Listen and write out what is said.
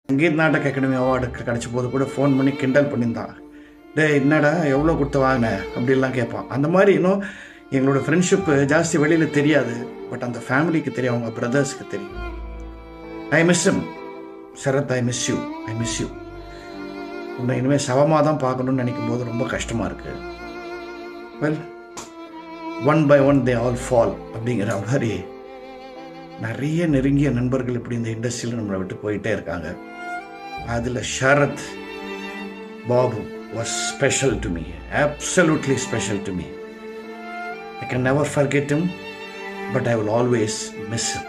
சங்கீத் நாடக அகாடமி அவார்டுக்கு கிடச்ச போது கூட ஃபோன் பண்ணி கிண்டல் பண்ணியிருந்தான் டேய் என்னடா எவ்வளோ கொடுத்து வாங்கின அப்படிலாம் கேட்பான் அந்த மாதிரி இன்னும் எங்களோட ஃப்ரெண்ட்ஷிப்பு ஜாஸ்தி வெளியில் தெரியாது பட் அந்த ஃபேமிலிக்கு தெரியும் அவங்க பிரதர்ஸ்க்கு தெரியும் I miss him Sharath I miss you I miss you உன்னை இனிமேல் சவமாக தான் பார்க்கணும்னு நினைக்கும் போது ரொம்ப கஷ்டமாக இருக்குது well one by one they all fall அப்படிங்கிற மாதிரி நிறைய நெருங்கிய நண்பர்கள் இப்படி இந்த இண்டஸ்ட்ரியில் நம்மளை விட்டு போயிட்டே இருக்காங்க அதில் Sharath Babu was special to me absolutely special to me I can never forget him but I will always miss him